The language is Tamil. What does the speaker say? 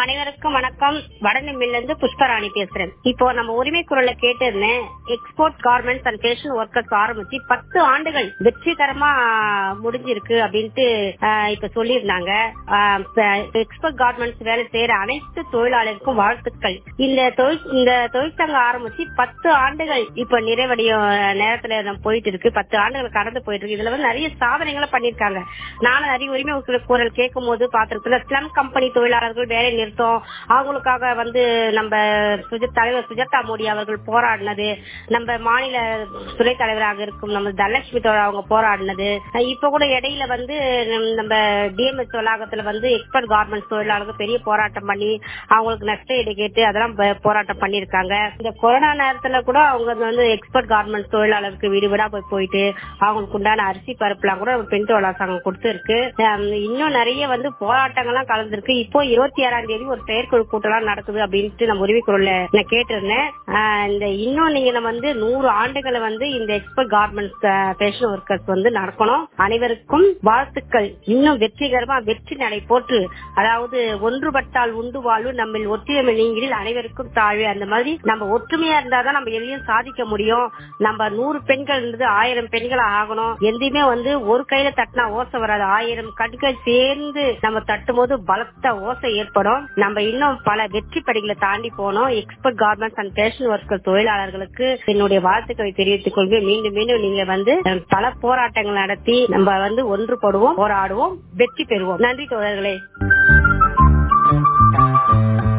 அனைவருக்கும் வணக்கம் வடநெம்மில இருந்து புஷ்பராணி பேசுறேன் இப்போ நம்ம உரிமை குரல்ல கேட்டிருந்தேன் export garments and fashion workers ஆரம்பிச்சு பத்து ஆண்டுகள் வெற்றிகரமா முடிஞ்சிருக்கு அப்படின்ட்டு ஆஹ், இப்ப சொல்லியிருந்தாங்க எக்ஸ்போர்ட் கார்மெண்ட்ஸ் வேலை செய்யற அனைத்து தொழிலாளருக்கும் வாழ்த்துக்கள் இந்த தொழில் இந்த தொழிற்சங்கம் ஆரம்பிச்சு பத்து ஆண்டுகள் இப்ப நிறைவடையும் நேரத்துல நம்ம போயிட்டு இருக்கு பத்து ஆண்டுகள் கடந்து போயிட்டு இருக்கு இதுல வந்து நிறைய சாதனைகளை பண்ணிருக்காங்க நானும் நிறைய உரிமை குரல் குரல் கேட்கும் போது பார்த்திருக்கேன் ஸ்லம் கம்பெனி தொழிலாளர்கள் வேலை நிறுத்தம் அவங்களுக்காக வந்து நம்ம சுஜ- தலைவர் சுஜாதா மோடி அவர்கள் போராடினது நம்ம மாநில துணைத் தலைவராக இருக்கும் நம்ம தனலட்சுமி தோழர் அவங்க போராடினது இப்ப கூட இடையில வந்து நம்ம- நம்ம டிஎம்எஸ் வளாகத்துல வந்து எக்ஸ்பர்ட் கார்மெண்ட்ஸ் தொழிலாளர்கள் பெரிய போராட்டம் பண்ணி அவங்களுக்கு நஷ்ட ஈடு கேட்டு அதெல்லாம் ப- போராட்டம் பண்ணிருக்காங்க இந்த கொரோனா நேரத்துல கூட அவங்க வந்து எக்ஸ்பர்ட் கார்மெண்ட்ஸ் தொழிலாளருக்கு வீடு வீடா போய் போயிட்டு அவங்களுக்கு உண்டான அரிசி பருப்புலாம் கூட பெண் தொழிலாளர் சங்கம் கொடுத்துருக்கு ஹம், இன்னும் நிறைய வந்து போராட்டங்கள்லாம் கலந்துருக்கு இப்போ இருபத்தி ஆறாம் தேதி ஒரு செயற்குழு கூட்டம்லாம் நடக்குது அப்படின்ட்டு நம்ம உரிமை குரல்ல நான் கேட்டிருந்தேன் ஆஹ், இந்த இன்னும் நீங்க நம்ம வந்து நூறு ஆண்டுகளை வந்து இந்த எக்ஸ்பர்ட் கார்மெண்ட்ஸ் ஃபேஷன் ஒர்க்கர்ஸ் வந்து நடக்கணும் அனைவருக்கும் வாழ்த்துக்கள் இன்னும் வெற்றிகரமா வெற்றி நடை போட்டு அதாவது ஒன்றுபட்டால் உண்டு வாழ்வு நம்ம ஒற்றுமை நீங்கில் அனைவருக்கும் தாழ்வு அந்த மாதிரி நம்ம ஒற்றுமையா இருந்தாதான் நம்ம எதையும் சாதிக்க முடியும் நம்ம நூறு பெண்கள் இருந்தது ஆயிரம் பெண்கள் ஆகணும் எந்தையுமே வந்து ஒரு கையில தட்டினா ஓசை வராது ஆயிரம் கண்கள் சேர்ந்து நம்ம தட்டும் போது பலத்த ஓசை ஏற்படும் நம்ம இன்னும் பல வெற்றி படிகளை தாண்டி போனோம் expert garments and fashion worker தொழிலாளர்களுக்கு என்னுடைய வாழ்த்துக்களை தெரிவித்துக் கொள்வேன் மீண்டும் மீண்டும் நீங்க வந்து அஹ், பல போராட்டங்கள் நடத்தி நம்ம வந்து ஒன்றுபடுவோம் போராடுவோம் வெற்றி பெறுவோம் நன்றி தோழர்களே